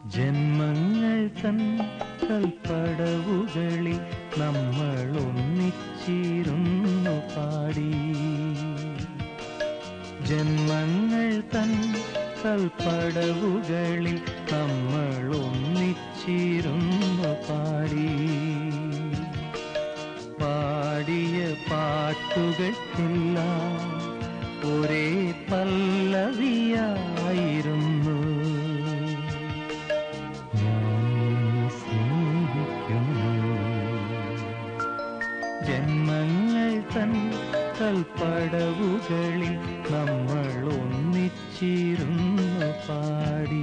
ജന്മങ്ങൾ തൻ കൽപ്പടവുകളിൽ നമ്മൾ ഒന്നിച്ചിരുന്നു പാടി ജന്മങ്ങൾ തൻ കൽപ്പടവുകളിൽ നമ്മൾ ഒന്നിച്ചിരുന്നു പാടി പാടിയ പാട്ടുകൾക്കെല്ലാം ഒരേ പല്ലവിയായിരുന്നു ഞാൻ നിന്നെ സ്നേഹിക്കുന്നു ജന്മങ്ങൾ തൻ കൽപ്പടവുകളിൽ നമ്മൾ ഒന്നിച്ചിരുന്നു പാടി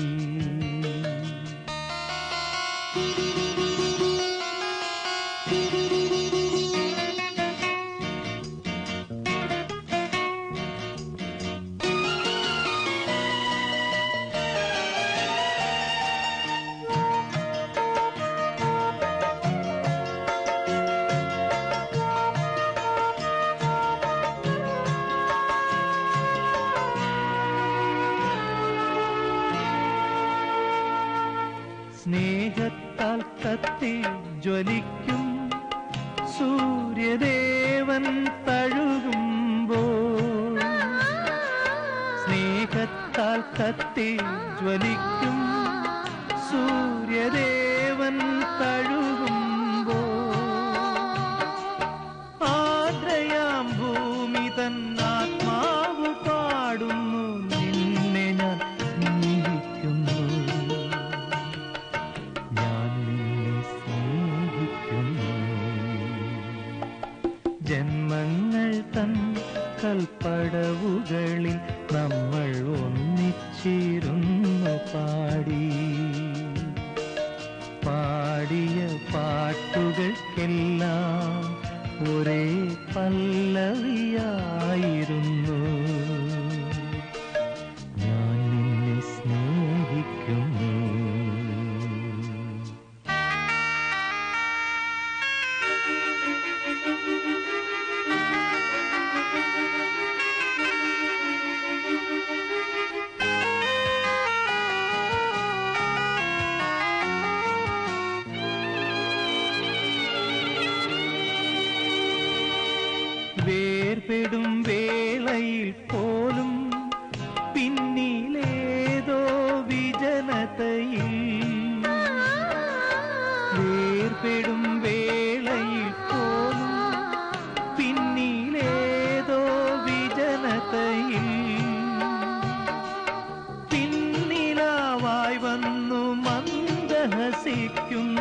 സ്നേഹത്താൽ കത്തി ജ്വലിക്കും സൂര്യദേവൻ തഴുകുമ്പോൾ സ്നേഹത്താൽ കത്തി ജ്വലിക്കും സൂര്യദേവൻ തഴുകുമ്പോൾ ആദ്രയാം ഭൂമി തന്നാത്മാവ് പാടുന്നു നിന്നെ ഞാൻ സ്നേഹിക്കുന്നു ഞാൻ നിന്നെ സ്നേഹിക്കുന്നു ജന്മങ്ങൾ തൻ കൽപ്പടവുകളിൽ നമ്മൾ ഒന്നിച്ചിരുന്നു പാടി പാടിയ പാട്ടുകൾക്കെല്ലാം ഒരേ പല്ലവിയായിരുന്നു ഞാൻ നിന്നെ സ്നേഹിക്കുന്നു വേർപെടും വേളയിൽ പോലും പിന്നിലേതോ വിജനതയിൽ വേർപെടും വേളയിൽ പോലും പിന്നിലേതോ വിജനതയിൽ പിന്നിലാവായി വന്നു മന്ദഹസിക്കുന്ന